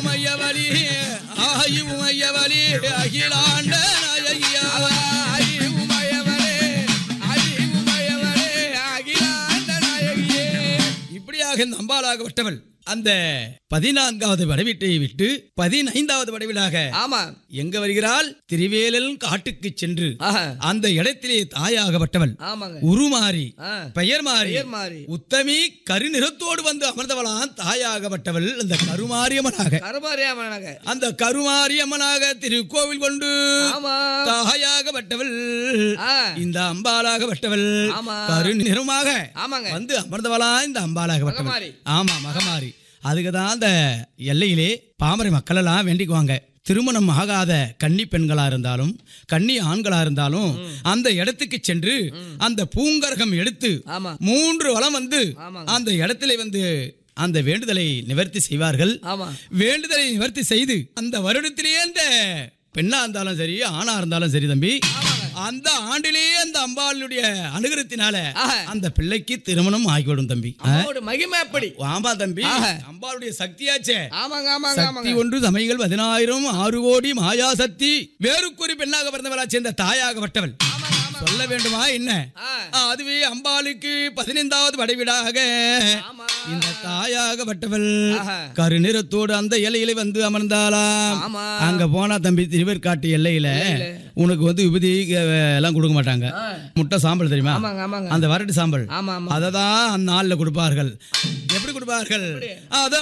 உமையவலி ஆயி உமையவலி அகிலாண்ட நாயகியா ஆயி உமையவளே, ஆயி உமையவளே, அகிலாண்ட நாயகியே. இப்படியாக இந்த அம்பாளாகப்பட்டவள் அந்த பதினான்காவது வடவீட்டை விட்டு பதினைந்தாவது வடவிலாக ஆமா எங்க வருகிறாள் திரிவேலல் காட்டுக்கு சென்று ஆஹா. அந்த இடத்திலே தாயாகப்பட்டவள் ஆமாங்க உருமாறி ஆ. பெயர் மாறி பெயர் மாறி. உத்தமி கருநிறத்தோடு வந்து அமர்ந்தவளாம் தாயாகப்பட்டவள் அந்த கருமாரியம்மனாக கருமாரியாமனாக அந்த கருமாரியம்மனாக திருக்கோவில் கொண்டு ஆமா தாயாகப்பட்டவள் ஆ. இந்த அம்பாளாகப்பட்டவள் ஆமா. கருநிறமாக ஆமாங்க வந்து அமர்ந்தவளா இந்த அம்பாளாகப்பட்டவள் மகமாரி. ஆமா மகமாரி அதுக்கு தான் அந்த எல்லையிலே பாமரை மக்கள் எல்லாம் வேண்டிக்குவாங்க திருமணம் ஆகாத கன்னி பெண்களா இருந்தாலும் கன்னி ஆண்களா இருந்தாலும் அந்த இடத்துக்கு சென்று அந்த பூங்கரகம் எடுத்து ஆமா மூன்று வளம் வந்து ஆமாங்க. அந்த இடத்திலே வந்து அந்த வேண்டுதலை நிவர்த்தி செய்வார்கள் ஆமா வேண்டுதலை நிவர்த்தி செய்து அந்த வருடத்திலேயே அந்த பெண்ணா இருந்தாலும் சரி ஆணா இருந்தாலும் சரி தம்பி அந்த ஆண்டிலேயே அந்த அம்பாளுடைய அனுகிரகத்தினால ஆஹா. அந்த பிள்ளைக்கு திருமணம் ஆகிவிடும் தம்பி ஆ? அம்மாவோட மகிமை எப்படி ஆமா தம்பி ஆஹா. அம்பாளுடைய சக்தியாச்சே ஆமாங்க ஆமாங்க சக்தி ஆமாங்க ஒன்று சமைகள் பதினாயிரம் ஆறு கோடி மாயா சக்தி வேறுக்குறி பெண்ணாக பிறந்தவளா சேர்ந்த தாயாகப்பட்டவள் ஆமாங்க ஆமாங்க சொல்ல வேண்டுமா என்ன ஆ. ஆ, அதுவே அம்பாளுக்கு பதினைந்தாவது படைவிடாக ஆமா இந்த தாயாகப்பட்டவள் ஆஹா. கருநிறத்தோடு அந்த எல்லையில வந்து அமர்ந்தாலாம் ஆமா அங்க போனா தம்பி திருவேற்காட்டு எல்லையில உனக்கு வந்து விபதி அஹ், எல்லாம் கொடுக்க மாட்டாங்க ஆ. முட்டை சாம்பல் தெரியுமா ஆமாங்க ஆமாங்க அந்த வரட்டு சாம்பல் ஆமா ஆமா அதை தான் அந்த நாள்ல கொடுப்பார்கள் எப்படி கொடுப்பார்கள் அத